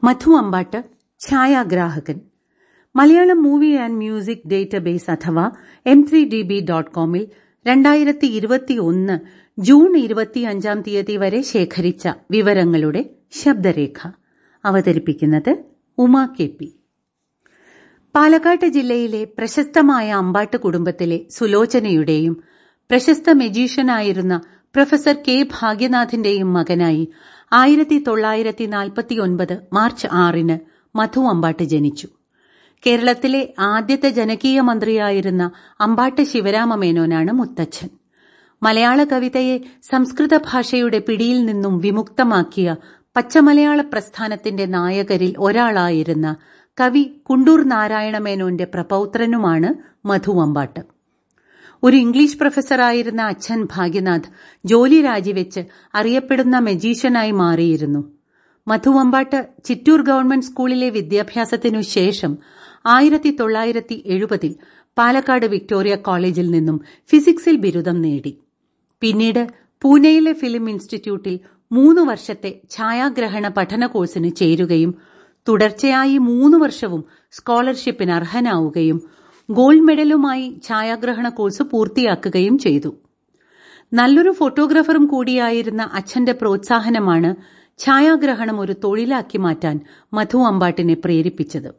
മധു അമ്പാട്ട് ഛായാഗ്രാഹകൻ Malayalam movie and music database അഥവാ M three D B dot കോമിൽ രണ്ടായിരത്തി ഇരുപത്തിയൊന്ന് ജൂൺ ഇരുപത്തിയഞ്ചാം തീയതി വരെ ശേഖരിച്ച വിവരങ്ങളുടെ ശബ്ദരേഖ അവതരിപ്പിക്കുന്നത് ഉമാ കെ പി പാലക്കാട് ജില്ലയിലെ പ്രശസ്തമായ അമ്പാട്ട് കുടുംബത്തിലെ സുലോചനയുടെയും പ്രശസ്ത മെജീഷ്യനായിരുന്ന പ്രൊഫസർ കെ ഭാഗ്യനാഥിന്റെയും മകനായി ആയിരത്തി തൊള്ളായിരത്തി നാൽപ്പത്തിയൊൻപത് മാർച്ച് ആറിന് മധു അമ്പാട്ട് ജനിച്ചു കേരളത്തിലെ ആദ്യത്തെ ജനകീയ മന്ത്രിയായിരുന്ന അമ്പാട്ട് ശിവരാമ മേനോനാണ് മുത്തച്ഛൻ മലയാള കവിതയെ സംസ്കൃത ഭാഷയുടെ പിടിയിൽ നിന്നും വിമുക്തമാക്കിയ പച്ചമലയാള പ്രസ്ഥാനത്തിന്റെ നായകരിൽ ഒരാളായിരുന്ന കവി കുണ്ടൂർ നാരായണ മേനോന്റെ പ്രപൌത്രനുമാണ് മധു അമ്പാട്ട് ഒരു ഇംഗ്ലീഷ് പ്രൊഫസറായിരുന്ന അച്ഛൻ ഭാഗ്യനാഥ് ജോലി രാജിവെച്ച് അറിയപ്പെടുന്ന മെജീഷ്യനായി മാറിയിരുന്നു മധു അമ്പാട്ട് ചിറ്റൂർ ഗവൺമെന്റ് സ്കൂളിലെ വിദ്യാഭ്യാസത്തിനു ശേഷം ആയിരത്തി തൊള്ളായിരത്തി എഴുപതിൽ പാലക്കാട് വിക്ടോറിയ കോളേജിൽ നിന്നും ഫിസിക്സിൽ ബിരുദം നേടി പിന്നീട് പൂനെയിലെ ഫിലിം ഇൻസ്റ്റിറ്റ്യൂട്ടിൽ മൂന്ന് വർഷത്തെ ഛായാഗ്രഹണ പഠന കോഴ്സിന് ചേരുകയും തുടർച്ചയായി മൂന്ന് വർഷവും സ്കോളർഷിപ്പിന് അർഹനാവുകയും ഗോൾഡ് മെഡലുമായി ഛായാഗ്രഹണ കോഴ്സ് പൂർത്തിയാക്കുകയും ചെയ്തു നല്ലൊരു ഫോട്ടോഗ്രാഫറും കൂടിയായിരുന്ന അച്ഛന്റെ പ്രോത്സാഹനമാണ് ഛായാഗ്രഹണം ഒരു തൊഴിലാക്കി മാറ്റാൻ മധു അമ്പാട്ടിനെ പ്രേരിപ്പിച്ചത്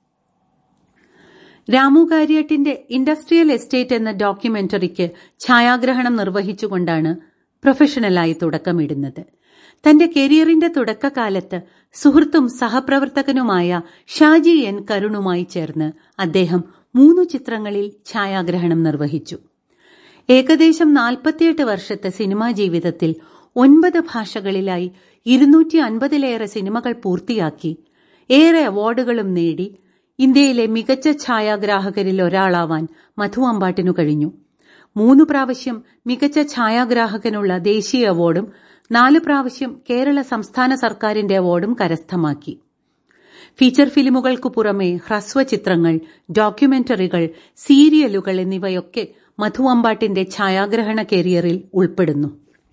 രാമു കാര്യട്ടിന്റെ ഇൻഡസ്ട്രിയൽ എസ്റ്റേറ്റ് എന്ന ഡോക്യുമെന്ററിക്ക് ഛായാഗ്രഹണം നിർവഹിച്ചുകൊണ്ടാണ് പ്രൊഫഷണലായി തുടക്കമിടുന്നത് തന്റെ കരിയറിന്റെ തുടക്കകാലത്ത് സുഹൃത്തും സഹപ്രവർത്തകനുമായ ഷാജി എൻ കരുണുമായി ചേർന്ന് അദ്ദേഹം മൂന്നു ചിത്രങ്ങളിൽ ഛായാഗ്രഹണം നിർവഹിച്ചു ഏകദേശം നാൽപ്പത്തിയെട്ട് വർഷത്തെ സിനിമാ ജീവിതത്തിൽ ഒൻപത് ഭാഷകളിലായി ഇരുന്നൂറ്റി അൻപതിലേറെ സിനിമകൾ പൂർത്തിയാക്കി ഏറെ അവാർഡുകളും നേടി ഇന്ത്യയിലെ മികച്ച ഛായാഗ്രാഹകരിൽ ഒരാളാവാൻ മധു അമ്പാട്ടിനു കഴിഞ്ഞു മൂന്ന് പ്രാവശ്യം മികച്ച ഛായാഗ്രാഹകനുള്ള ദേശീയ അവാർഡും നാല് പ്രാവശ്യം കേരള സംസ്ഥാന സർക്കാരിന്റെ അവാർഡും കരസ്ഥമാക്കി ഫീച്ചർ ഫിലിമുകൾക്കു പുറമെ ഹ്രസ്വചിത്രങ്ങൾ ഡോക്യുമെന്ററികൾ സീരിയലുകൾ എന്നിവയൊക്കെ മധു അമ്പാട്ടിന്റെ ഛായാഗ്രഹണ കരിയറിൽ ഉൾപ്പെടുന്നു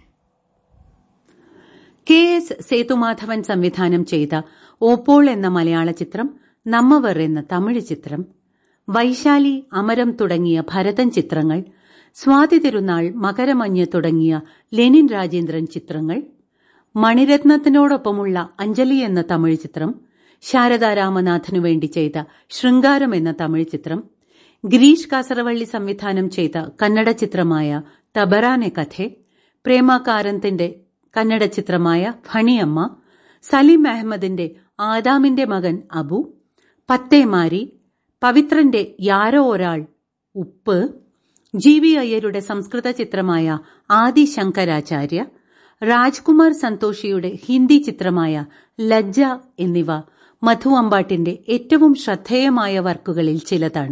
കെ എസ് സേതുമാധവൻ സംവിധാനം ചെയ്ത ഓപ്പോൾ എന്ന മലയാള ചിത്രം നമ്മവർ എന്ന തമിഴ് ചിത്രം വൈശാലി അമരം തുടങ്ങിയ ഭരതൻ ചിത്രങ്ങൾ സ്വാതി തിരുനാൾ മകരമഞ്ഞ് തുടങ്ങിയ ലെനിൻ രാജേന്ദ്രൻ ചിത്രങ്ങൾ മണിരത്നത്തിനോടൊപ്പമുള്ള അഞ്ജലി എന്ന തമിഴ് ചിത്രം ശാരദ രാമനാഥനു വേണ്ടി ചെയ്ത ശൃംഗാരം എന്ന തമിഴ് ചിത്രം ഗിരീഷ് കാസറവള്ളി സംവിധാനം ചെയ്ത കന്നഡ ചിത്രമായ തബറാനെ കഥെ പ്രേമ കാരന്തിന്റെ കന്നഡ ചിത്രമായ ഫണിയമ്മ സലീം അഹമ്മദിന്റെ ആദാമിന്റെ മകൻ അബു പത്തേമാരി പവിത്രന്റെ യാരോ ഒരാൾ ഉപ്പ് ജി വി അയ്യരുടെ സംസ്കൃത ചിത്രമായ ആദി ശങ്കരാചാര്യ രാജ്കുമാർ സന്തോഷിയുടെ ഹിന്ദി ചിത്രമായ ലജ്ജ എന്നിവ മധു അമ്പാട്ടിന്റെ ഏറ്റവും ശ്രദ്ധേയമായ വർക്കുകളിൽ ചിലതാണ്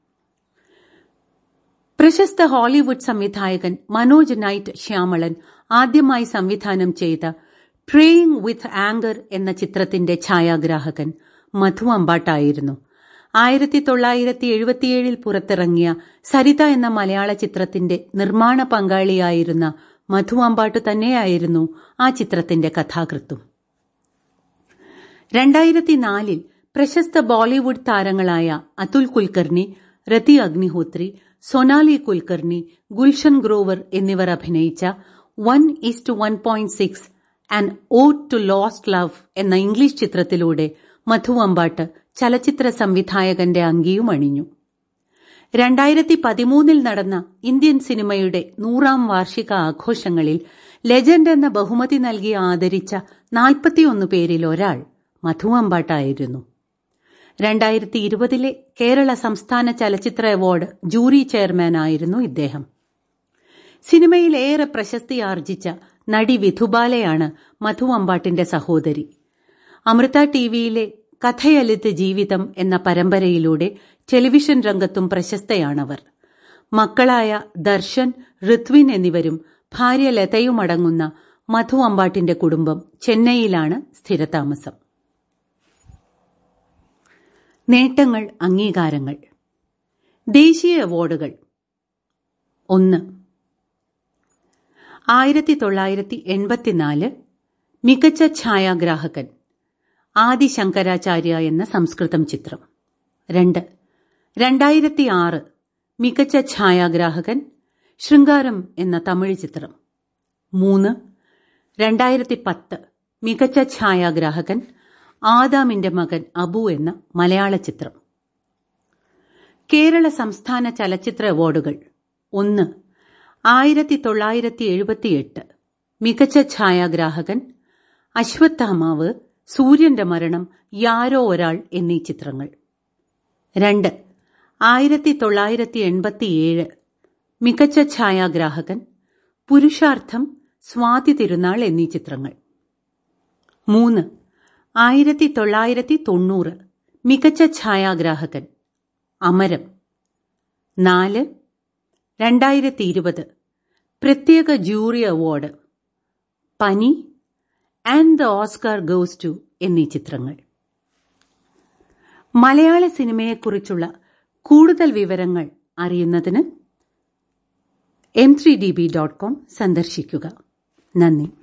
പ്രശസ്ത ഹോളിവുഡ് സംവിധായകൻ മനോജ് നൈറ്റ് ശ്യാമളൻ ആദ്യമായി സംവിധാനം ചെയ്ത പ്രേയിങ് വിത്ത് ആങ്കർ എന്ന ചിത്രത്തിന്റെ ഛായാഗ്രാഹകൻ മധു അമ്പാട്ടായിരുന്നു ആയിരത്തി തൊള്ളായിരത്തി എഴുപത്തിയേഴിൽ പുറത്തിറങ്ങിയ സരിത എന്ന മലയാള ചിത്രത്തിന്റെ നിർമ്മാണ പങ്കാളിയായിരുന്ന മധു അമ്പാട്ട് തന്നെയായിരുന്നു ആ ചിത്രത്തിന്റെ കഥാകൃത്തും രണ്ടായിരത്തി നാലിൽ പ്രശസ്ത ബോളിവുഡ് താരങ്ങളായ അതുൽ കുൽക്കർണി രതി അഗ്നിഹോത്രി സൊനാലി കുൽക്കർണി ഗുൽഷൻ ഗ്രോവർ എന്നിവർ അഭിനയിച്ച one east one point six and O two lost love എന്ന ഇംഗ്ലീഷ് ചിത്രത്തിലൂടെ മധു അമ്പാട്ട് ചലച്ചിത്ര സംവിധായകന്റെ അങ്കിയും അണിഞ്ഞു രണ്ടായിരത്തി പതിമൂന്നിൽ നടന്ന ഇന്ത്യൻ സിനിമയുടെ നൂറാം വാർഷിക ആഘോഷങ്ങളിൽ ലെജൻഡ് എന്ന ബഹുമതി നൽകി ആദരിച്ച നാൽപ്പത്തിയൊന്ന് പേരിൽ ഒരാൾ മധു അമ്പാട്ടായിരുന്നു രണ്ടായിരത്തി ഇരുപതിലെ കേരള സംസ്ഥാന ചലച്ചിത്ര അവാർഡ് ജൂറി ചെയർമാനായിരുന്നു ഇദ്ദേഹം സിനിമയിൽ ഏറെ പ്രശസ്തി ആർജിച്ച നടി വിധുബാലയാണ് മധു അമ്പാട്ടിന്റെ സഹോദരി അമൃത ടിവിയിലെ കഥയലിത്ത് ജീവിതം എന്ന പരമ്പരയിലൂടെ ടെലിവിഷൻ രംഗത്തും പ്രശസ്തയാണവർ മക്കളായ ദർശൻ ഋത്വിൻ എന്നിവരും ഭാര്യ ലതയുമടങ്ങുന്ന മധു അമ്പാട്ടിന്റെ കുടുംബം ചെന്നൈയിലാണ് സ്ഥിരതാമസം നേട്ടങ്ങൾ അംഗീകാരങ്ങൾ ദേശീയ അവാർഡുകൾ ഒന്ന് ആയിരത്തി തൊള്ളായിരത്തി എൺപത്തിനാല് മികച്ച ഛായാഗ്രാഹകൻ ആദി ശങ്കരാചാര്യ എന്ന സംസ്കൃതം ചിത്രം രണ്ട് രണ്ടായിരത്തി ആറ് മികച്ച ഛായാഗ്രാഹകൻ ശൃംഗാരം എന്ന തമിഴ് ചിത്രം മൂന്ന് രണ്ടായിരത്തി പത്ത് മികച്ച ഛായാഗ്രാഹകൻ ആദാമിന്റെ മകൻ അബു എന്ന മലയാള ചിത്രം കേരള സംസ്ഥാന ചലച്ചിത്ര അവാർഡുകൾ ഒന്ന് ആയിരത്തി തൊള്ളായിരത്തി എഴുപത്തിയെട്ട് മികച്ച ഛായാഗ്രാഹകൻ അശ്വത്ഥാമാവ് സൂര്യന്റെ മരണം യാരോ ഒരാൾ എന്നീ ചിത്രങ്ങൾ രണ്ട് ആയിരത്തി തൊള്ളായിരത്തി എൺപത്തിയേഴ് മികച്ച ഛായാഗ്രാഹകൻ പുരുഷാർത്ഥം സ്വാതി തിരുനാൾ എന്നീ ചിത്രങ്ങൾ മൂന്ന് ആയിരത്തി തൊള്ളായിരത്തി തൊണ്ണൂറ് മികച്ച ഛായാഗ്രാഹകൻ അമരം നാല് രണ്ടായിരത്തി ഇരുപത് പ്രത്യേക jury award Pani and the Oscar goes to എന്നീ ചിത്രങ്ങൾ മലയാള സിനിമയെക്കുറിച്ചുള്ള കൂടുതൽ വിവരങ്ങൾ അറിയുന്നതിന് M three D B dot com സന്ദർശിക്കുക നന്ദി